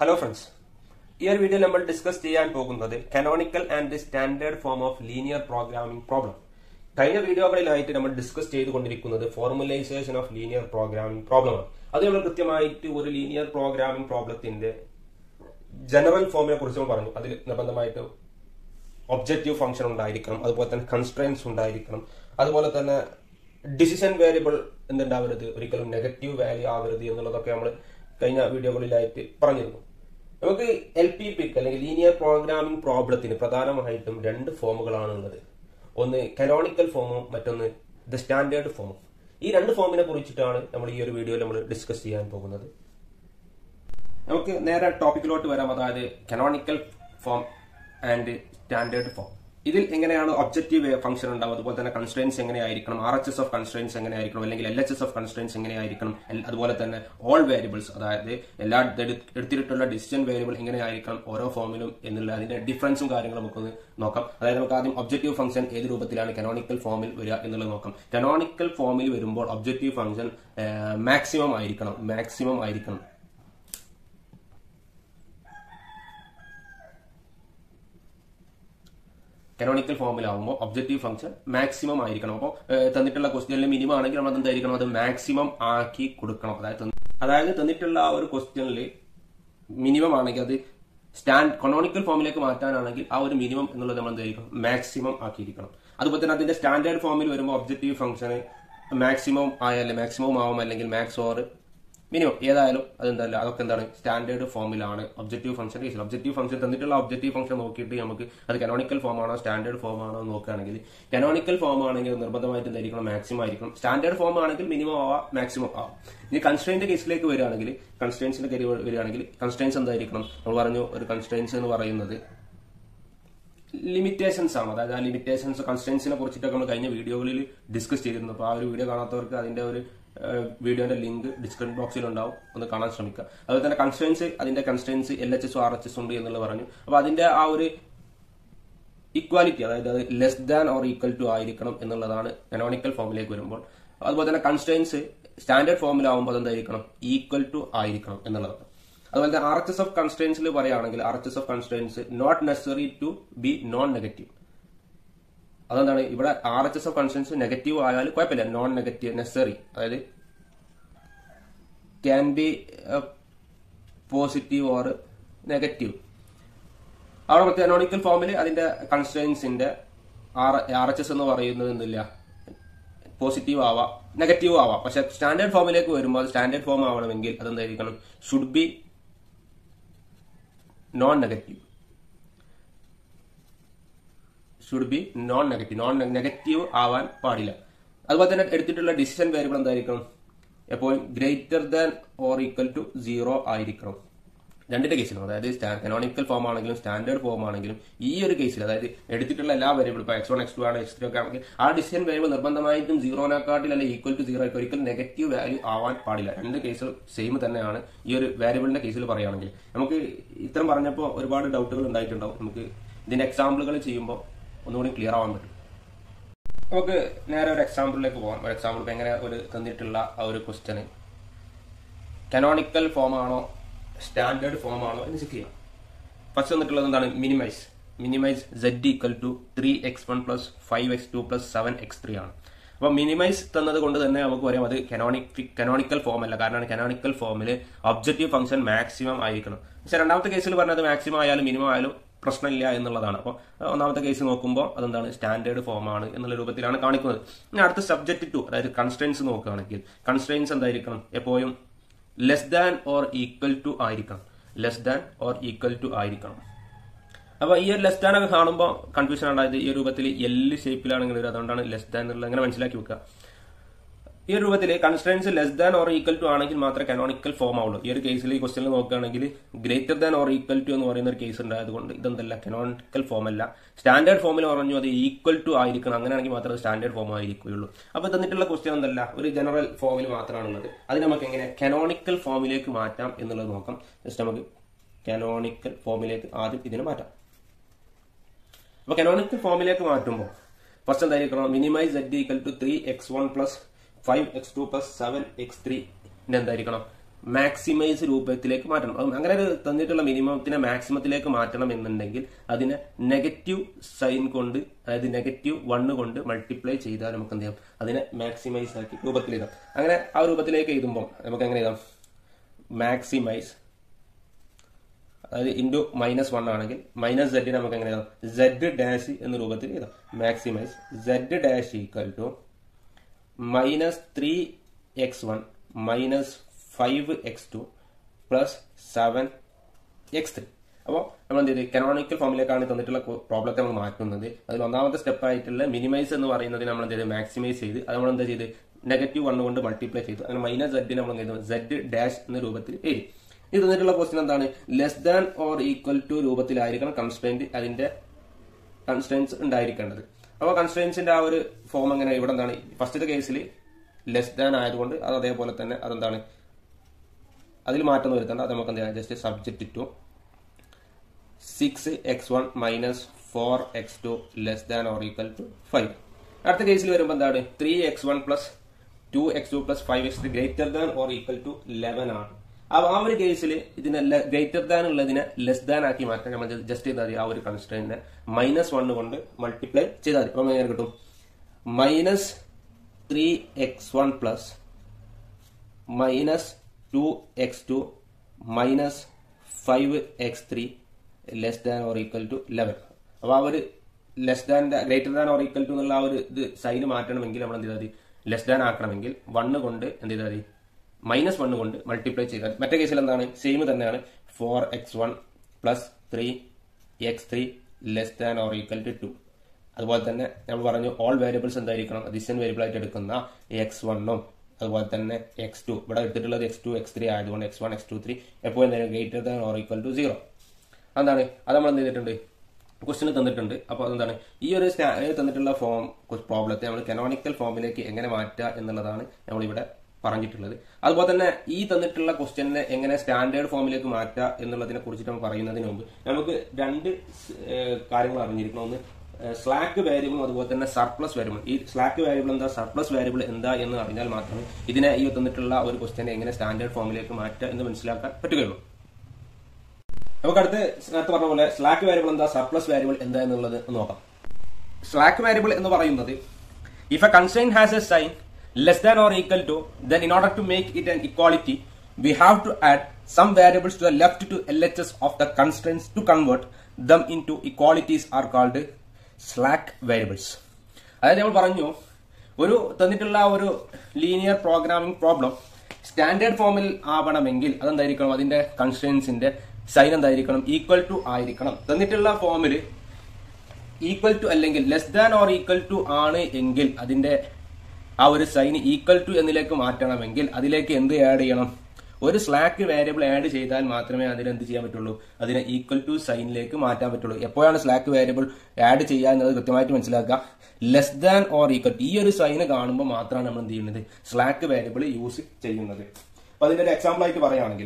Hello friends ഈ ഒരു video നമ്മൾ ഡിസ്കസ് ചെയ്യാൻ പോകുന്നത് canonical and the standard form of linear programming problem കഴിഞ്ഞ വീഡിയോകളിലായിട്ട് നമ്മൾ ഡിസ്കസ് ചെയ്തുകൊണ്ടിരിക്കുന്നത് ഫോർമുലൈസേഷൻ ഓഫ് ലീനിയർ പ്രോഗ്രാമിംഗ് പ്രോബ്ലമാണ് അത് നമ്മൾ കൃത്യമായിട്ട് ഒരു ലീനിയർ പ്രോഗ്രാമിംഗ് പ്രോബ്ലത്തിന്റെ ജനറൽ ഫോമിനെ കുറിച്ച് നമ്മൾ പറഞ്ഞു അതിൽ നിർബന്ധമായിട്ട് ഒബ്ജക്റ്റീവ് ഫംഗ്ഷൻ ഉണ്ടായിരിക്കണം അതുപോലെ തന്നെ കൺസ്ട്രെയിൻസ് ഉണ്ടായിരിക്കണം അതുപോലെ തന്നെ ഡിസിഷൻ വേരിയബിൾ എന്തുണ്ടാവരുത് ഒരിക്കലും നെഗറ്റീവ് വാല്യൂ ആവരുത് എന്നുള്ളതൊക്കെ നമ്മൾ കഴിഞ്ഞ വീഡിയോകളിലായിട്ട് പറഞ്ഞിരുന്നു നമുക്ക് എൽ പി പിക്ക് അല്ലെങ്കിൽ ലീനിയർ പ്രോഗ്രാമിംഗ് പ്രോബ്ലത്തിന് പ്രധാനമായിട്ടും രണ്ട് ഫോമുകളാണ് ഉള്ളത് ഒന്ന് കനോണിക്കൽ ഫോമും മറ്റൊന്ന് ദ സ്റ്റാൻഡേർഡ് ഫോമും ഈ രണ്ട് ഫോമിനെ കുറിച്ചിട്ടാണ് നമ്മൾ ഈ ഒരു വീഡിയോയിൽ നമ്മൾ ഡിസ്കസ് ചെയ്യാൻ പോകുന്നത് നമുക്ക് നേരെ ടോപ്പിക്കിലോട്ട് വരാം അതായത് canonical form and standard form ഇതിൽ എങ്ങനെയാണ് ഒബ്ജക്റ്റീവ് ഫംഗ്ഷൻ ഉണ്ടാവും അതുപോലെ തന്നെ കൺസ്ട്രെയിൻസ് എങ്ങനെയായിരിക്കണം R H S of constraints എങ്ങനെയായിരിക്കണം അല്ലെങ്കിൽ L H S of constraints എങ്ങനെയായിരിക്കണം എൽ- അതുപോലെ തന്നെ ഓൾ വേരിയബിൾസ് അതായത് എല്ലാ എടു- എടുത്തിട്ടുള്ള ഡിസിഷൻ വേരിയബിൾ എങ്ങനെയായിരിക്കണം ഓരോ ഫോമിലും എന്നുള്ള അതിന്റെ ഡിഫറൻസും കാര്യങ്ങളും നമുക്കൊന്ന് നോക്കാം അതായത് നമുക്ക് ആദ്യം ഒബ്ജക്റ്റീവ് ഫംഗ്ഷൻ ഏത് രൂപത്തിലാണ് കനോണിക്കൽ ഫോമിൽ വരിക എന്നുള്ളത് നോക്കാം കനോണിക്കൽ ഫോമിൽ വരുമ്പോൾ ഒബ്ജക്റ്റീവ് ഫംഗ്ഷൻ മാക്സിമം ആയിരിക്കണം മാക്സിമം ആയിരിക്കണം കനോണിക്കൽ ഫോമിലാവുമ്പോൾ ഒബ്ജക്റ്റീവ് ഫംഗ്ഷൻ മാക്സിമം ആയിരിക്കണം അപ്പോൾ തന്നിട്ടുള്ള ക്വസ്റ്റ്യനിൽ മിനിമം ആണെങ്കിൽ നമ്മൾ എന്തായിരിക്കണം അത് മാക്സിമം ആക്കി കൊടുക്കണം അതായത് തന്ന- അതായത് തന്നിട്ടുള്ള ആ ഒരു ക്വസ്റ്റ്യനിൽ മിനിമം ആണെങ്കിൽ അത് സ്റ്റാൻഡ് കൊണോണിക്കൽ ഫോമിലേക്ക് മാറ്റാനാണെങ്കിൽ ആ ഒരു മിനിമം എന്നുള്ളത് നമ്മൾ എന്തായിരിക്കണം മാക്സിമം ആക്കിയിരിക്കണം അതുപോലെ തന്നെ അതിന്റെ സ്റ്റാൻഡേർഡ് ഫോമിൽ വരുമ്പോൾ ഒബ്ജക്റ്റീവ് ഫംഗ്ഷന് മാക്സിമം ആയാലും മാക്സിമം ആവും അല്ലെങ്കിൽ മാക്സ് ഓർ മിനിമം ഏതായാലും അതെന്തല്ല അതൊക്കെ എന്താണ് സ്റ്റാൻഡേർഡ് ഫോമിലാണ് ഒബ്ജക്റ്റീവ് ഫംഗ്ഷൻ കേസിൽ ഒബ്ജക്റ്റീവ് ഫംഗ്ഷൻ തന്നിട്ടുള്ള ഒബ്ജക്റ്റീവ് ഫംഗ്ഷൻ നോക്കിയിട്ട് നമുക്ക് അത് കനോണിക്കൽ ഫോം ആണോ സ്റ്റാൻഡേർഡ് ഫോം ആണോ എന്ന് നോക്കുകയാണെങ്കിൽ കനോണിക്കൽ ഫോം ആണെങ്കിൽ നിർബന്ധമായിട്ട് എന്തായിരിക്കണം മാക്സിമം ആയിരിക്കണം സ്റ്റാൻഡേർഡ് ഫോം ആണെങ്കിൽ മിനിമം ആവാം മാക്സിമം ആവാം ഇനി കൺസ്ട്രെയിന്റെ കേസിലേക്ക് വരികയാണെങ്കിൽ കൺസ്ട്രെയിൻസിന്റെ കാര്യം വരികയാണെങ്കിൽ കൺസ്ട്രെയിൻസ് എന്തായിരിക്കണം നമ്മൾ പറഞ്ഞു ഒരു കൺസ്ട്രെയിൻസ് എന്ന് പറയുന്നത് ലിമിറ്റേഷൻസ് ആണ് അതായത് ആ ലിമിറ്റേഷൻസ് കൺസ്റ്റൻസിനെ കുറിച്ചിട്ടൊക്കെ നമ്മൾ കഴിഞ്ഞ വീഡിയോകളിൽ ഡിസ്കസ് ചെയ്തിരുന്നു അപ്പോൾ ആ ഒരു വീഡിയോ കാണാത്തവർക്ക് അതിന്റെ ഒരു വീഡിയോന്റെ ലിങ്ക് ഡിസ്ക്രിപ്ഷൻ ബോക്സിൽ ഉണ്ടാവും ഒന്ന് കാണാൻ ശ്രമിക്കുക അതുപോലെ തന്നെ കൺസ്റ്റൻസ് അതിന്റെ constraints L H S R H S ഉണ്ട് എന്നുള്ളത് പറഞ്ഞു അപ്പോൾ അതിന്റെ ആ ഒരു ഇക്വാലിറ്റി അതായത് അത് less than or equal to ആയിരിക്കണം എന്നുള്ളതാണ് കനോണിക്കൽ ഫോമിലേക്ക് വരുമ്പോൾ അതുപോലെ തന്നെ കൺസ്റ്റൻസ് സ്റ്റാൻഡേർഡ് ഫോമിലാവുമ്പോൾ അതെന്തായിരിക്കണം ഈക്വൽ ടു ആയിരിക്കണം എന്നുള്ളതാണ് അതുപോലെ തന്നെ ആർ എച്ച് എസ് ഓഫ് കൺസ്ട്രെയിൻസിൽ പറയുകയാണെങ്കിൽ R H S of constraints not necessary to be non negative അതെന്താണ് ഇവിടെ R H S of constraints negative ആയാലും കുഴപ്പമില്ല നോൺ നെഗറ്റീവ് നെസറി അതായത് can be positive or negative അവിടെ പ്രത്യേക നോണിക്കൽ ഫോമിൽ അതിന്റെ കൺസ്ട്രെയിൻസിന്റെ ആർ ആർ എച്ച് എസ് എന്ന് പറയുന്നത് എന്തില്ല പോസിറ്റീവ് ആവാം നെഗറ്റീവ് ആവാം പക്ഷെ സ്റ്റാൻഡേർഡ് ഫോമിലേക്ക് വരുമ്പോൾ അത് സ്റ്റാൻഡേർഡ് ഫോം ആവണമെങ്കിൽ അതെന്തായിരിക്കണം should be non negative should be non negative non negative ആവാൻ പാടില്ല അതുപോലെ തന്നെ എടുത്തിട്ടുള്ള ഡിസിഷൻ വേരിയബിൾ എന്തായിരിക്കണം എപ്പോഴും greater than or equal to zero ആയിരിക്കണം രണ്ടിന്റെ കേസിലും അതായത് കനോണിക്കൽ ഫോം ആണെങ്കിലും സ്റ്റാൻഡേർഡ് ഫോം ആണെങ്കിലും ഈ ഒരു കേസിൽ അതായത് എടുത്തിട്ടുള്ള എല്ലാ വേരിയബിൾ ഇപ്പൊ എക്സ് വൺ എക്സ് ടു ആണ് എക്സ് ത്രീ ഒക്കെ ആണെങ്കിൽ ആ ഡിസിഷൻ വേരിയബിൾ നിർബന്ധമായിട്ടും സീറോനെക്കാട്ടിൽ അല്ലെങ്കിൽ ഈക്വൽ ടു സീറോ ആയിട്ട് ഒരിക്കലും നെഗറ്റീവ് വാല്യൂ ആവാൻ പാടില്ല രണ്ട് കേസുകൾ സെയിം തന്നെയാണ് ഈ ഒരു വേരിയബിളിന്റെ കേസിൽ പറയുകയാണെങ്കിൽ നമുക്ക് ഇത്തരം പറഞ്ഞപ്പോൾ ഒരുപാട് ഡൗട്ടുകൾ ഉണ്ടായിട്ടുണ്ടാവും നമുക്ക് ഇതിന്റെ എക്സാമ്പിളുകൾ ചെയ്യുമ്പോൾ ഒന്നുകൂടി ക്ലിയർ ആവാൻ പറ്റും നമുക്ക് നേരെ ഒരു എക്സാമ്പിളിലേക്ക് പോകാം ഒരു എക്സാമ്പിൾ ഇപ്പൊ എങ്ങനെ ഒരു തന്നിട്ടുള്ള ആ ഒരു ക്വസ്റ്റ്യന് കനോണിക്കൽ ഫോം ആണോ സ്റ്റാൻഡേർഡ് ഫോം ആണോ എന്ന് ചെക്ക് ചെയ്യാം ഫസ്റ്റ് വന്നിട്ടുള്ളത് എന്താണ് minimise minimise z equal to three x one plus five x two plus seven x three ആണ് അപ്പൊ മിനിമൈസ് തന്നത് കൊണ്ട് തന്നെ നമുക്ക് പറയാം അത് കനോണിക് കനോണിക്കൽ ഫോം അല്ല കാരണം കനോണിക്കൽ ഫോമിൽ ഒബ്ജക്റ്റീവ് ഫംഗ്ഷൻ മാക്സിമം ആയിരിക്കണം പക്ഷെ രണ്ടാമത്തെ കേസിൽ പറഞ്ഞത് മാക്സിമം ആയാലും മിനിമം ആയാലും പ്രശ്നമില്ല എന്നുള്ളതാണ് അപ്പോൾ ഒന്നാമത്തെ കേസ് നോക്കുമ്പോൾ അതെന്താണ് സ്റ്റാൻഡേർഡ് ഫോം ആണ് എന്നുള്ള രൂപത്തിലാണ് കാണിക്കുന്നത് ഇനി അടുത്ത സബ്ജക്ട് ടു അതായത് കൺസ്ട്രെയിൻസ് നോക്കുകയാണെങ്കിൽ കൺസ്ട്രെയിൻസ് എന്തായിരിക്കണം എപ്പോഴും less than or equal to ആയിരിക്കണം less than or equal to ആയിരിക്കണം അപ്പൊ ഈ ഒരു ലെസ് ദാൻ ഒക്കെ കാണുമ്പോൾ കൺഫ്യൂഷൻ ഉണ്ടായത് ഈ രൂപത്തിൽ എല്ല് ഷേപ്പിലാണെങ്കിൽ വരും അതുകൊണ്ടാണ് ലെസ് ദാൻ എന്നുള്ളത് അങ്ങനെ മനസ്സിലാക്കി വെക്കുക ഈ ഒരു രൂപത്തിൽ constraints less than or equal to ആണെങ്കിൽ മാത്രമേ കനോണിക്കൽ ഫോം ആവുള്ളൂ ഈ ഒരു കേസിൽ ഈ ക്വസ്റ്റനിൽ നോക്കുകയാണെങ്കിൽ greater than or equal to എന്ന് പറയുന്ന ഒരു കേസ് ഉണ്ടായതുകൊണ്ട് ഇതെന്തല്ല കനോണിക്കൽ ഫോം അല്ല സ്റ്റാൻഡേർഡ് ഫോമിൽ പറഞ്ഞു അത് ഈക്വൽ ടു ആയിരിക്കണം അങ്ങനെയാണെങ്കിൽ മാത്രമേ സ്റ്റാൻഡേർഡ് ഫോം ആയിരിക്കുകയുള്ളൂ അപ്പൊ തന്നിട്ടുള്ള ക്വസ്റ്റ്യൻ എന്തല്ല ഒരു ജനറൽ ഫോമിൽ മാത്രമാണുള്ളത് അത് നമുക്ക് എങ്ങനെ കനോണിക്കൽ ഫോമിലേക്ക് മാറ്റാം എന്നുള്ളത് നോക്കാം ജസ്റ്റ് നമുക്ക് കനോണിക്കൽ ഫോമിലേക്ക് ആദ്യം ഇതിനെ മാറ്റാം അപ്പൊ കനോണിക്കൽ ഫോമിലേക്ക് മാറ്റുമ്പോൾ ഫസ്റ്റ് എന്തായിരിക്കണം minimise z equal to three x one plus five x two plus seven x three എന്തായിരിക്കണം മാക്സിമൈസ് രൂപത്തിലേക്ക് മാറ്റണം അത് അങ്ങനെ ഒരു തന്നിട്ടുള്ള മിനിമത്തിനെ മാക്സിമത്തിലേക്ക് മാറ്റണം എന്നുണ്ടെങ്കിൽ അതിനെ നെഗറ്റീവ് സൈൻ കൊണ്ട് അതായത് നെഗറ്റീവ് വണ്ണ് കൊണ്ട് മൾട്ടിപ്ലൈ ചെയ്താൽ നമുക്ക് എന്ത് ചെയ്യാം അതിനെ മാക്സിമൈസ് ആക്കി രൂപത്തിൽ എഴുതാം അങ്ങനെ ആ രൂപത്തിലേക്ക് എഴുതുമ്പോൾ നമുക്ക് എങ്ങനെ എഴുതാം മാക്സിമൈസ് അതായത് ഇൻറ്റു മൈനസ് വൺ ആണെങ്കിൽ മൈനസ് സെഡിനെ നമുക്ക് എങ്ങനെ എഴുതാം സെഡ് ഡാഷ് എന്ന രൂപത്തിൽ എഴുതാം maximise z dash equal to minus three x one minus five x two plus seven x three അപ്പോൾ നമ്മൾ എന്ത് ചെയ്ത് കനോണിക്കൽ ഫോമിലേക്കാണ് തന്നിട്ടുള്ള പ്രോബ്ലത്തെ നമ്മൾ മാറ്റുന്നത് അതിൽ ഒന്നാമത്തെ സ്റ്റെപ്പ് ആയിട്ടുള്ള മിനിമൈസ് എന്ന് പറയുന്നത് നമ്മൾ എന്ത് ചെയ്ത് മാക്സിമൈസ് ചെയ്ത് അത് നമ്മൾ എന്താ ചെയ്ത് നെഗറ്റീവ് വൺ കൊണ്ട് മൾട്ടിപ്ലൈ ചെയ്തു അങ്ങനെ മൈനസ് സെഡ് നമ്മൾ എന്ത് ചെയ്തു സെഡ് ഡാഷ് എന്ന രൂപത്തിൽ എഴുതി ഇത് തന്നിട്ടുള്ള ക്വസ്റ്റ്യൻ എന്താണ് less than or equal to രൂപത്തിലായിരിക്കണം കൺസ്ട്രെയിന്റ് അതിന്റെ കൺസ്ട്രെയിൻസ് ഉണ്ടായിരിക്കേണ്ടത് അപ്പോൾ കൺസ്ട്രെയിൻസിന്റെ ആ ഒരു ഫോം എങ്ങനെ ഇവിടെ എന്താണ് ഫസ്റ്റത്തെ കേസിൽ ലെസ് ദാൻ ആയതുകൊണ്ട് അത് അതേപോലെ തന്നെ അതെന്താണ് അതിൽ മാറ്റം വരുത്തേണ്ട അത് നമുക്ക് എന്താണ് just subject to six x one minus four x two less than or equal to five അടുത്ത കേസിൽ വരുമ്പോൾ എന്താണ് three x one plus two x two plus five x greater than or equal to eleven ആണ് അപ്പൊ ആ ഒരു കേസിൽ ഇതിനെ ഗ്രേറ്റർ ദാൻ ഉള്ളതിനെ ലെസ് ദാൻ ആക്കി മാറ്റാൻ നമ്മൾ ജസ്റ്റ് ചെയ്താൽ മതി ആ ഒരു കൺസ്ട്രെയിനെ മൈനസ് വൺ കൊണ്ട് മൾട്ടിപ്ലൈ ചെയ്താൽ മതി അപ്പൊ എങ്ങനെ കിട്ടും minus three x one plus minus two x two minus five x three less than or equal to eleven അപ്പൊ ആ ഒരു ലെസ് ദാൻ്റെ greater than or equal to എന്നുള്ള ആ ഒരു ഇത് സൈന് മാറ്റണമെങ്കിൽ നമ്മൾ എന്ത് ചെയ്താൽ മതി ലെസ് ദാൻ ആക്കണമെങ്കിൽ വണ്ണ് കൊണ്ട് എന്ത് ചെയ്താൽ മതി മൈനസ് വണ്ണ് കൊണ്ട് മൾട്ടിപ്ലൈ ചെയ്താൽ മറ്റേ കേസിൽ എന്താണ് സെയിം തന്നെയാണ് four x one plus three x three less than or equal to two അതുപോലെ തന്നെ നമ്മൾ പറഞ്ഞു ഓൾ വേരിയബിൾസ് എന്തായിരിക്കണം അഡിഷൻ വേരിയബിൾ ആയിട്ട് എടുക്കുന്ന എക്സ് വണ്ണും അതുപോലെ തന്നെ എക്സ് ടു ഇവിടെ എടുത്തിട്ടുള്ളത് എക്സ് ടു എക്സ് ത്രീ ആയതുകൊണ്ട് x one x two three എപ്പോഴും എന്തായാലും greater than or equal to zero എന്താണ് അത് നമ്മൾ എന്ത് ചെയ്തിട്ടുണ്ട് ക്വസ്റ്റിന് തന്നിട്ടുണ്ട് അപ്പോൾ എന്താണ് ഈ ഒരു തന്നിട്ടുള്ള ഫോം പ്രോബ്ലത്തെ നമ്മൾ കനോണിക്കൽ ഫോമിലേക്ക് എങ്ങനെ മാറ്റുക എന്നുള്ളതാണ് നമ്മളിവിടെ പറഞ്ഞിട്ടുള്ളത് അതുപോലെ തന്നെ ഈ തന്നിട്ടുള്ള ക്വസ്റ്റ്യനെ എങ്ങനെ സ്റ്റാൻഡേർഡ് ഫോമിലേക്ക് മാറ്റുക എന്നുള്ളതിനെ കുറിച്ചിട്ട് നമ്മൾ പറയുന്നതിന് മുമ്പ് നമുക്ക് രണ്ട് കാര്യങ്ങൾ അറിഞ്ഞിരിക്കണം ഒന്ന് സ്ലാക്ക് വേരിയബിളും അതുപോലെ തന്നെ സർപ്ലസ് വേരിയബിൾ ഈ സ്ലാക്ക് വേരിയബിൾ എന്താ സർപ്ലസ് വേരിയബിൾ എന്താ എന്ന് അറിഞ്ഞാൽ മാത്രമേ ഇതിനെ ഈ തന്നിട്ടുള്ള ഒരു ക്വസ്റ്റ്യനെ എങ്ങനെ സ്റ്റാൻഡേർഡ് ഫോമിലേക്ക് മാറ്റുക എന്ന് മനസ്സിലാക്കാൻ പറ്റുകയുള്ളൂ നമുക്ക് അടുത്ത് നേരത്തെ പറഞ്ഞ പോലെ സ്ലാക്ക് വേരിയബിൾ എന്താ സർപ്ലസ് വേരിയബിൾ എന്താ എന്നുള്ളത് നോക്കാം സ്ലാക്ക് വേരിയബിൾ എന്ന് പറയുന്നത് if a constraint has a sign less than or equal to, then in order to make it an equality, we have to add some variables to the left to LHS of the constraints to convert them into equalities are called slack variables. അതായത് നമ്മൾ പറഞ്ഞു ഒരു തന്നിട്ടുള്ള ഒരു linear programming problem standard ഫോമിൽ ആവണമെങ്കിൽ അതെന്തായിരിക്കണം അതിന്റെ കൺസ്ട്രൻസിന്റെ സൈൻ എന്തായിരിക്കണം ഈക്വൽ ടു ആയിരിക്കണം തന്നിട്ടുള്ള ഫോമിൽ ഈക്വൽ ടു അല്ലെങ്കിൽ less than or equal to ആണ് എങ്കിൽ അതിന്റെ ആ ഒരു സൈൻ ഈക്വൽ ടു എന്നിലേക്ക് മാറ്റണമെങ്കിൽ അതിലേക്ക് എന്ത് ആഡ് ചെയ്യണം ഒരു സ്ലാക്ക് വേരിയബിൾ ആഡ് ചെയ്താൽ മാത്രമേ അതിന് എന്ത് ചെയ്യാൻ പറ്റുള്ളൂ അതിനെ ഈക്വൽ ടു സൈനിലേക്ക് മാറ്റാൻ പറ്റുള്ളൂ എപ്പോഴാണ് സ്ലാക്ക് വേരിയബിൾ ആഡ് ചെയ്യുക എന്നത് കൃത്യമായിട്ട് മനസ്സിലാക്കുക ലെസ് ദാൻ ഓർ ഈക്വൽ ഈ ഒരു സൈന് കാണുമ്പോൾ മാത്രമാണ് നമ്മൾ എന്ത് ചെയ്യുന്നത് സ്ലാക്ക് വേരിയബിൾ യൂസ് ചെയ്യുന്നത് അപ്പൊ അതിന്റെ ഒരു എക്സാമ്പിൾ ആയിട്ട് പറയുകയാണെങ്കിൽ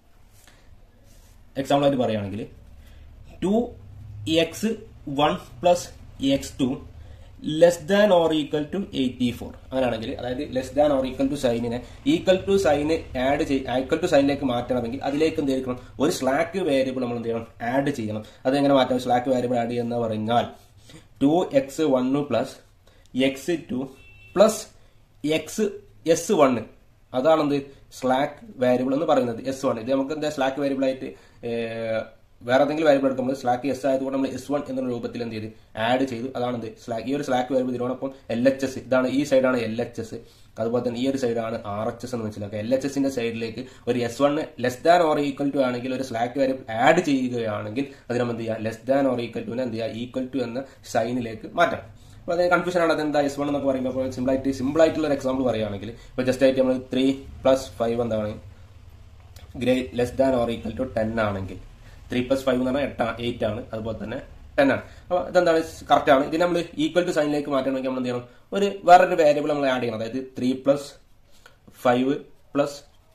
എക്സാമ്പിൾ ആയിട്ട് പറയുകയാണെങ്കിൽ two x one plus x two less than or equal to eighty four അങ്ങനെയാണെങ്കിൽ അതായത് less than or equal to സൈനിനെ ഈക്വൽ ടു സൈന് ആഡ് ഈക്വൽ ടു സൈനിലേക്ക് മാറ്റണമെങ്കിൽ അതിലേക്ക് എന്ത് ചെയ്യണം ഒരു സ്ലാക്ക് വേരിയബിൾ നമ്മൾ എന്ത് ചെയ്യണം ആഡ് ചെയ്യണം അതെങ്ങനെ മാറ്റാം സ്ലാക്ക് വേരിയബിൾ ആഡ് ചെയ്യുന്ന പറഞ്ഞാൽ two x one plus x two plus x s one അതാണെന്ത് സ്ലാക്ക് വേരിയബിൾ എന്ന് പറയുന്നത് എസ് വൺ ഇത് നമുക്ക് എന്താ സ്ലാക്ക് വേരിയബിൾ ആയിട്ട് വേറെ ഏതെങ്കിലും വേരിയബിൾ എടുക്കുമ്പോൾ സ്ലാക്ക് എസ് ആയതുകൊണ്ട് നമ്മൾ എസ് വൺ എന്ന രൂപത്തിൽ എന്ത് ചെയ്ത് ആഡ് ചെയ്തു അതാണ് സ്ലാക്ക് ഈ ഒരു സ്ലാക്ക് വേരിയബിൾ ഇതിനോടൊപ്പം എൽ എച്ച് എസ് ഇതാണ് ഈ സൈഡാണ് എൽ എച്ച് എസ് അതുപോലെ തന്നെ ഈ ഒരു സൈഡാണ് ആർ എച്ച് എസ് എന്ന് മനസ്സിലാക്കുക എൽ എച്ച് എസിന്റെ സൈഡിലേക്ക് ഒരു s one less than or equal to ആണെങ്കിൽ ഒരു സ്ലാക്ക് വേരിയബിൾ ആഡ് ചെയ്യുകയാണെങ്കിൽ അതിന് നമ്മൾ എന്ത് ചെയ്യുക ലെസ് ദാൻ ഓർ ഈക്വൽ ടുവിനെ എന്ത് ചെയ്യുക ഈക്വൽ ടു എന്ന സൈനിലേക്ക് മാറ്റാം അപ്പോൾ അതിന് കൺഫ്യൂഷൻ ആണ് അതെന്താ എസ് വൺ എന്നൊക്കെ പറയുമ്പോൾ അപ്പോൾ സിമ്പിൾ ആയിട്ട് സിമ്പിൾ ആയിട്ടുള്ള ഒരു എക്സാമ്പിൾ പറയുകയാണെങ്കിൽ ഇപ്പോൾ ജസ്റ്റ് ആയിട്ട് നമ്മൾ ത്രീ പ്ലസ് ഫൈവ് എന്താണ് great less than or equal to ten ആണെങ്കിൽ ത്രീ പ്ലസ് ഫൈവ് എന്ന് പറഞ്ഞാൽ എട്ടാണ് എയ്റ്റ് ആണ് അതുപോലെ തന്നെ ടെൻ ആണ് അപ്പോൾ ഇതെന്താണ് കറക്റ്റ് ആണ് ഇതിന് നമ്മൾ ഈക്വൽ ടു സൈനിലേക്ക് മാറ്റണമെങ്കിൽ നമ്മൾ എന്ത് ചെയ്യണം ഒരു വേറൊരു വേരിയബിൾ നമ്മൾ ആഡ് ചെയ്യണം അതായത് three plus five plus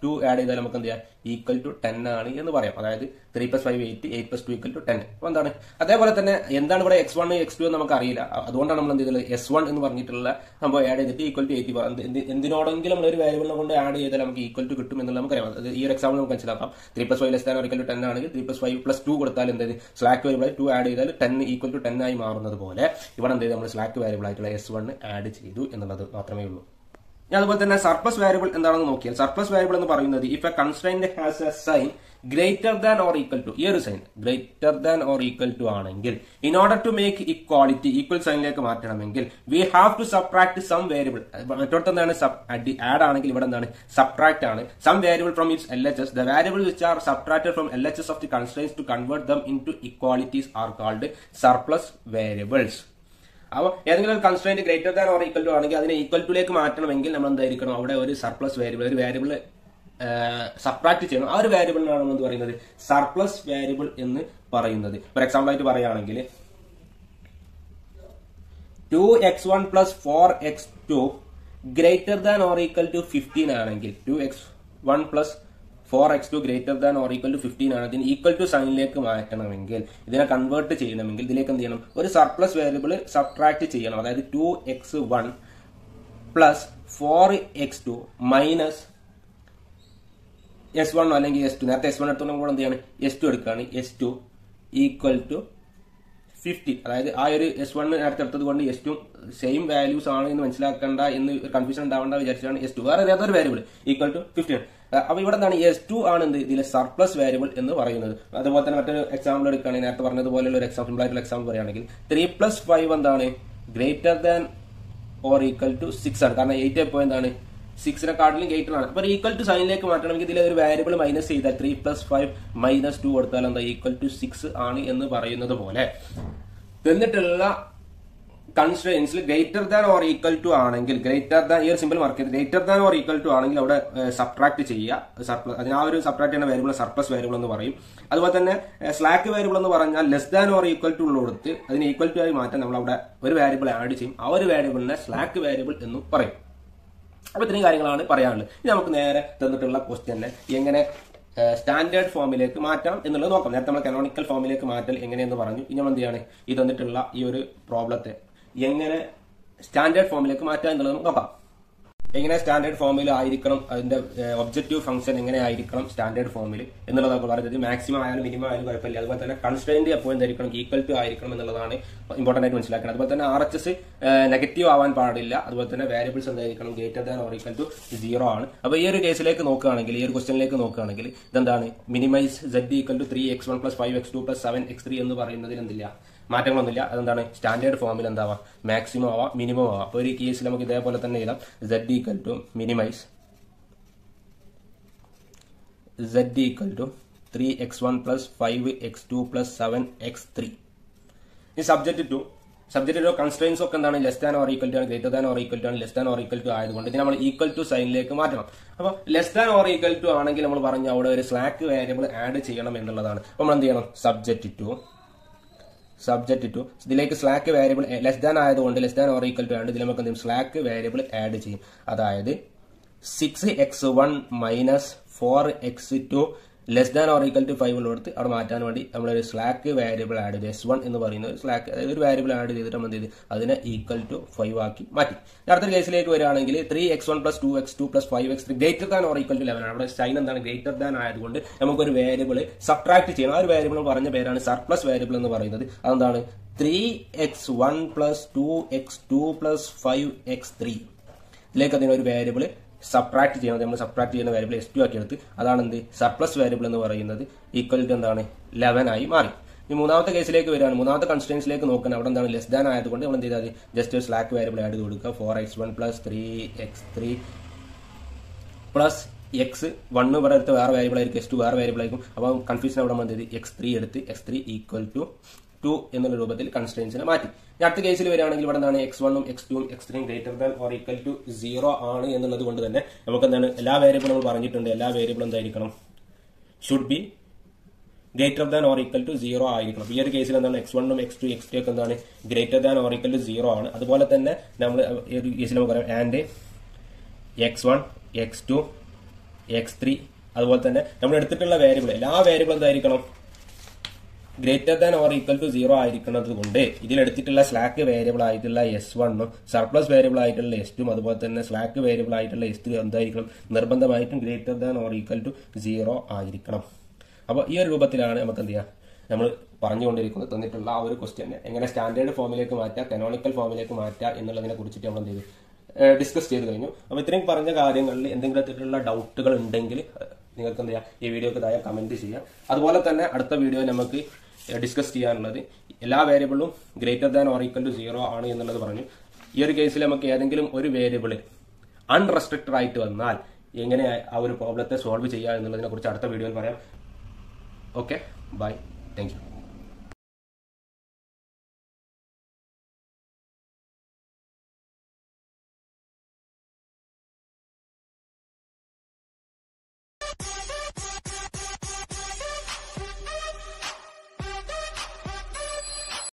two add ചെയ്താൽ നമുക്ക് എന്ത് ചെയ്യാം ഈക്വൽ ടു ടെൻ ആണ് എന്ന് പറയാം അതായത് three plus five eight eight plus two equal to ten അപ്പോൾ എന്താണ് അതേപോലെ തന്നെ എന്താണ് ഇവിടെ എക്സ് വൺ എക്സ് ടു എന്ന് നമുക്ക് അറിയില്ല അതുകൊണ്ടാണ് നമ്മൾ എന്ത് ചെയ്തത് എസ് വൺ എന്ന് പറഞ്ഞിട്ടുള്ള സംഭവം ആഡ് ചെയ്തിട്ട് ഈക്വൽ ടു എയ്റ്റി എന്തിനോടെങ്കിലും നമ്മൾ ഒരു വേരിയബിളിനെ കൊണ്ട് ആഡ് ചെയ്താൽ നമുക്ക് ഈക്വൽ ടു കിട്ടും എന്നുള്ള നമുക്കറിയാം അത് ഈ ഒരു എക്സാമ്പിൾ നമുക്ക് മനസ്സിലാക്കാം three plus five less than equal to ten ആണെങ്കിൽ three plus five plus two കൊടുത്താൽ എന്ത് സ്ലാക്ക് വേരിയബിൾ ടു ആഡ് ചെയ്താൽ ടെൻ ഈക്വൽ ടു ടെൻ ആയി മാറുന്നത് പോലെ ഇവിടെ എന്ത് ചെയ്തു നമ്മൾ സ്ലാക്ക് വേരിയബിൾ ആയിട്ടുള്ള എസ് വൺ ആഡ് ചെയ്തു എന്നുള്ളത് മാത്രമേ ഉള്ളൂ ഞാൻ അതുപോലെ തന്നെ സർപ്ലസ് വാരിയബിൾ എന്താണെന്ന് നോക്കിയാൽ സർപ്ലസ് വാരിയബിൾ എന്ന് പറയുന്നത് if a constraint has a sign greater than or equal to ഈ ഒരു sign greater than or equal to ആണെങ്കിൽ in order to make equality equal സൈനിലേക്ക് മാറ്റണമെങ്കിൽ we have to subtract some variable മറ്റോടത്ത് എന്താണ് add ആണെങ്കിൽ ഇവിടെ എന്താണ് സബ്ട്രാക്ട് ആണ് some variable from its L H S the variable which are subtracted from L H S of the constraints to convert them in to ഇക്വാളിറ്റീസ് are called surplus variables അപ്പോൾ ഏതെങ്കിലും ഒരു constraint greater than or equal to ആണെങ്കിൽ അതിനെ equal ടുലേക്ക് മാറ്റണമെങ്കിൽ നമ്മൾ എന്തായിരിക്കണം അവിടെ ഒരു സർപ്ലസ് വേരിയബിൾ ഒരു വേരിയബിൾ സബ്ട്രാക്ട് ചെയ്യണം ആ ഒരു വേരിയബിളിനാണ് നമ്മൾ എന്ത് പറയുന്നത് സർപ്ലസ് വേരിയബിൾ എന്ന് പറയുന്നത് ഫോർ എക്സാമ്പിൾ ആയിട്ട് പറയുകയാണെങ്കിൽ two x one plus four x two greater than or equal to fifteen ആണെങ്കിൽ two x one plus four x two greater than or equal to fifteen ആണ് ഇതിന് ഈക്വൽ ടു സൈനിലേക്ക് മാറ്റണമെങ്കിൽ ഇതിനെ കൺവേർട്ട് ചെയ്യണമെങ്കിൽ ഇതിലേക്ക് എന്ത് ചെയ്യണം ഒരു സർപ്ലസ് വേരിയബിൾ സബ്ട്രാക്ട് ചെയ്യണം അതായത് two x one plus four x two minus s one അല്ലെങ്കിൽ എസ് ടു നേരത്തെ എസ് വൺ എടുത്തോണ്ട് കൂടെ എന്ത് ചെയ്യാണ് എസ് ടു എടുക്കുകയാണ് s two equal to fifty അതായത് ആ ഒരു എസ് വൺ നേരത്തെ എടുത്തത് കൊണ്ട് എസ് ടു സെയിം വാല്യൂസ് ആണ് എന്ന് മനസ്സിലാക്കേണ്ട എന്ന് കൺഫ്യൂഷൻ ഉണ്ടാവേണ്ട വിചാരിച്ചാണ് എസ് ടു വേറെ ഏതൊരു വേരിയബിൾ ഈക്വൽ ടു ഫിഫ്റ്റി അപ്പൊ ഇവിടെ എന്താണ് എസ് ടു ആണ് എന്ത് ഇതിലെ സർപ്ലസ് വേരിയബിൾ എന്ന് പറയുന്നത് അതുപോലെ തന്നെ മറ്റൊരു എക്സാമ്പിൾ എടുക്കുകയാണെങ്കിൽ നേരത്തെ പറഞ്ഞതുപോലെയുള്ള ഒരു എക്സാമ്പിൾ ആയിട്ടുള്ള എക്സാമ്പിൾ പറയുകയാണെങ്കിൽ ത്രീ പ്ലസ് ഫൈവ് എന്താണ് greater than or equal to six ആണ് കാരണം എയ്റ്റ് എപ്പോ എന്താണ് സിക്സിനെ കാട്ടിലും ഗ്രേറ്റർ ആണ് അപ്പൊ ഈക്വൽ ടു സൈനിലേക്ക് മാറ്റണമെങ്കിൽ ഇതിലെ ഒരു വേരിയബിൾ മൈനസ് ചെയ്താൽ three plus five minus two കൊടുത്താൽ എന്താ ഈക്വൽ ടു സിക്സ് ആണ് എന്ന് പറയുന്നത് പോലെ എന്നിട്ടുള്ള കൺസ്ട്രെയിൻസിൽ greater than or equal to ആണെങ്കിൽ ഗ്രേറ്റർ ദാൻ ഈ ഒരു സിമ്പിൾ മാർക്ക് ചെയ്ത് greater than or equal to ആണെങ്കിൽ അവിടെ സബ്ട്രാക്ട് ചെയ്യുക സർപ്ലസ് അതിന് ആ ഒരു സബ്ട്രാക്ട് ചെയ്യുന്ന വേരിയബിൾ സർപ്ലസ് വേരിയബിൾ എന്ന് പറയും അതുപോലെ തന്നെ സ്ലാക്ക് വേരിയബിൾ എന്ന് പറഞ്ഞാൽ less than or equal to ഉള്ളിടത്ത് അതിന് ഈക്വൽ ടു ആയി മാറ്റാൻ നമ്മൾ അവിടെ ഒരു വേരിയബിൾ ആഡ് ചെയ്യും ആ ഒരു വേരിയബിളിനെ സ്ലാക്ക് വേരിയബിൾ എന്നും പറയും അപ്പൊ ഇത്രയും കാര്യങ്ങളാണ് പറയാനുള്ളത് ഇനി നമുക്ക് നേരെ തന്നിട്ടുള്ള ക്വസ്റ്റ്യനെ എങ്ങനെ സ്റ്റാൻഡേർഡ് ഫോമിലേക്ക് മാറ്റാം എന്നുള്ളത് നോക്കാം നേരത്തെ നമ്മൾ കനോണിക്കൽ ഫോമിലേക്ക് മാറ്റൽ എങ്ങനെയെന്ന് പറഞ്ഞു ഇനി നമ്മൾ എന്ത് ചെയ്യാണ് ഈ തന്നിട്ടുള്ള ഈ ഒരു പ്രോബ്ലത്തെ എങ്ങനെ സ്റ്റാൻഡേർഡ് ഫോമിലേക്ക് മാറ്റാം എന്നുള്ളത് നമുക്ക് നോക്കാം എങ്ങനെ സ്റ്റാൻഡേർഡ് ഫോമിൽ ആയിരിക്കണം അതിന്റെ ഒബ്ജക്റ്റീവ് ഫംഗ്ഷൻ എങ്ങനെ ആയിരിക്കണം സ്റ്റാൻഡേർഡ് ഫോമിൽ എന്നുള്ളതാണ് പറയുന്നത് മാക്സിമം ആയാലും മിനിമം ആയാലും കുഴപ്പമില്ല അതുപോലെ തന്നെ കൺസ്ട്രെയിന്റ് എപ്പോഴും എന്തായിരിക്കണം ഈക്വൽ ടു ആയിരിക്കണം എന്നുള്ളതാണ് ഇമ്പോർട്ടന്റ് ആയിട്ട് മനസ്സിലാക്കണം അതുപോലെ തന്നെ ആർ എച്ച് എസ് നെഗറ്റീവ് ആവാൻ പാടില്ല അതുപോലെ തന്നെ വേരിയബിൾസ് എന്തായിരിക്കണം greater than or equal to zero ആണ് അപ്പോൾ ഈ ഒരു കേസിലേക്ക് നോക്കുകയാണെങ്കിൽ ഈ ഒരു ക്വസ്റ്റനിലേക്ക് നോക്കുകയാണെങ്കിൽ ഇതെന്താണ് minimise z equal to three x one plus five x two plus seven x three എന്ന് പറയുന്നതിൽ എന്തില്ല മാറ്റങ്ങളൊന്നുമില്ല അതെന്താണ് സ്റ്റാൻഡേർഡ് ഫോമിൽ എന്താവാം മാക്സിമം ആവാം മിനിമം ആവാം അപ്പോൾ ഒരു കേസിൽ നമുക്ക് ഇതേപോലെ തന്നെ എഴുതാം z equal to minimise z equal to three x one plus five x two plus seven x three ഈ subject to subject to constraints ഒക്കെ എന്താണ് less than or equal to ആണ് greater than or equal to ആണ് less than or equal to ആയതുകൊണ്ട് ഇതിന് നമ്മൾ equal to സൈനിലേക്ക് മാറ്റണം അപ്പോൾ less than or equal to ആണെങ്കിൽ നമ്മൾ പറഞ്ഞു അവിടെ ഒരു സ്ലാക്ക് വേരിയബിൾ ആഡ് ചെയ്യണം എന്നുള്ളതാണ് അപ്പോൾ നമ്മൾ എന്ത് ചെയ്യണം സബ്ജക്ട് ടു സബ്ജക്ട് ടു ഇതിലേക്ക് സ്ലാക്ക് വേരിയബിൾ ലെസ് ദാൻ ആയതുകൊണ്ട് less than or equal to ആണ് ഇതിൽ നമുക്ക് എന്ത് ചെയ്യും സ്ലാക്ക് വേരിയബിൾ ആഡ് ചെയ്യും അതായത് six x one minus four x two less than or equal to five ഉള്ളിടത്ത് അവിടെ മാറ്റാൻ വേണ്ടി നമ്മളൊരു സ്ലാക്ക് വേരിയബിൾ ആഡ് ചെയ്ത് എസ് വൺ എന്ന് പറയുന്ന ഒരു സ്ലാക്ക് അതായത് ഒരു വേരിയബിൾ ആഡ് ചെയ്തിട്ട് നമ്മൾ എന്ത് ചെയ്ത് അതിനെ ഈക്വൽ ടു ഫൈവ് ആക്കി മാറ്റി അടുത്ത കേസിലേക്ക് വരികയാണെങ്കിൽ three x one plus two x two plus five x three greater than or equal to eleven ആണ് അവിടെ സൈൻ എന്താണ് ഗ്രേറ്റർ ദാൻ ആയതുകൊണ്ട് നമുക്കൊരു വേരിയബിൾ സബ്ട്രാക്ട് ചെയ്യണം ആ ഒരു വേരിയബിൾ പറഞ്ഞ പേരാണ് സർപ്ലസ് വേരിയബിൾ എന്ന് പറയുന്നത് അതെന്താണ് three x one plus two x two plus five x three ഇതിലേക്ക് അതിന് ഒരു വേരിയബിൾ സബ്ട്രാക്ട് ചെയ്യുന്നത് നമ്മൾ സബ്ട്രാക്ട് ചെയ്യുന്ന വേരിയബിൾ എസ് ടു ആക്കി എടുത്ത് അതാണ് എന്ത് സർപ്ലസ് വേരിയബിൾ എന്ന് പറയുന്നത് ഈക്വൽ ടു എന്താണ് ലെവൻ ആയി മാറി ഈ മൂന്നാമത്തെ കേസിലേക്ക് വരികയാണ് മൂന്നാമത്തെ കൺസ്റ്റൻസിലേക്ക് നോക്കുന്നത് അവിടെ എന്താണ് ലെസ് ദാൻ ആയതുകൊണ്ട് നമ്മൾ എന്ത് ചെയ്താൽ ജസ്റ്റ് ഒരു സ്ലാക്ക് വേരിയബിൾ ആഡ് ചെയ്ത് കൊടുക്കുക four x one plus three x three plus x one ഇവിടെ എടുത്ത് വേറെ വേരിയബിൾ ആയിരിക്കും എക്സ് ടു വേറെ വേരിയബിൾ ആയിരിക്കും അപ്പോൾ കൺഫ്യൂഷൻ അവിടെ വന്നത് എക്സ് ത്രീ എടുത്ത് x three equal to two എന്നുള്ള രൂപത്തിൽ കൺസ്ട്രെയിൻസിനെ മാറ്റി അടുത്ത കേസിൽ വരികയാണെങ്കിൽ ഇവിടെ എന്താണ് എക്സ് വണ്ണും എക്സ് ടുവും എക്സ് ത്രീയും greater than or equal to zero ആണ് എന്നുള്ളത് കൊണ്ട് തന്നെ നമുക്ക് എന്താണ് എല്ലാ വേരിയബിളും നമ്മൾ പറഞ്ഞിട്ടുണ്ട് എല്ലാ വേരിയബിളും എന്തായിരിക്കണം should be greater than or equal to zero ആയിരിക്കണം ഈ ഒരു കേസിൽ എന്താണ് എക്സ് വണ്ണും എക്സ് ടു എക്സ് ടു ഒക്കെ എന്താണ് greater than or equal to zero ആണ് അതുപോലെ തന്നെ നമ്മൾ ഈ ഒരു കേസിൽ നമുക്ക് പറയാം and x one x two x three അതുപോലെ തന്നെ നമ്മൾ എടുത്തിട്ടുള്ള വേരിയബിൾ എല്ലാ വേരിയബിളും എന്തായിരിക്കണം greater than or equal to zero ആയിരിക്കുന്നത് കൊണ്ട് ഇതിലെടുത്തിട്ടുള്ള സ്ലാക്ക് വേരിയബിൾ ആയിട്ടുള്ള എസ് വണ്ണും സർപ്ലസ് വേരിയബിൾ ആയിട്ടുള്ള എസ് ടും അതുപോലെ തന്നെ സ്ലാക്ക് വേരിയബിൾ ആയിട്ടുള്ള എസ് ത്രീ എന്തായിരിക്കണം നിർബന്ധമായിട്ടും greater than or equal to zero ആയിരിക്കണം അപ്പോൾ ഈ ഒരു രൂപത്തിലാണ് നമുക്ക് എന്ത് ചെയ്യാം നമ്മൾ പറഞ്ഞുകൊണ്ടിരിക്കുന്നത് തന്നിട്ടുള്ള ആ ഒരു ക്വസ്റ്റ്യൻ എങ്ങനെ സ്റ്റാൻഡേർഡ് ഫോമിലേക്ക് മാറ്റാം കനോണിക്കൽ ഫോമിലേക്ക് മാറ്റാം എന്നുള്ളതിനെ കുറിച്ചിട്ട് നമ്മൾ എന്ത് ചെയ്തു ഡിസ്കസ് ചെയ്ത് കഴിഞ്ഞു അപ്പോൾ ഇത്രയും പറഞ്ഞ കാര്യങ്ങളിൽ എന്തെങ്കിലും തരത്തിലുള്ള ഡൗട്ടുകൾ ഉണ്ടെങ്കിൽ നിങ്ങൾക്ക് എന്ത് ചെയ്യാം ഈ വീഡിയോക്ക് താഴെ കമന്റ് ചെയ്യാം അതുപോലെ തന്നെ അടുത്ത വീഡിയോ നമുക്ക് ഡിസ്കസ് ചെയ്യാനുള്ളത് എല്ലാ വേരിയബിളും greater than or equal to zero ആണ് എന്നുള്ളത് പറഞ്ഞു ഈ ഒരു കേസിൽ നമുക്ക് ഏതെങ്കിലും ഒരു വേരിയബിൾ അൺറെസ്ട്രിക്റ്റഡ് ആയിട്ട് വന്നാൽ എങ്ങനെ ആ ഒരു പ്രോബ്ലത്തെ സോൾവ് ചെയ്യുക എന്നുള്ളതിനെ കുറിച്ച് അടുത്ത വീഡിയോയിൽ പറയാം ഓക്കെ ബൈ താങ്ക് യു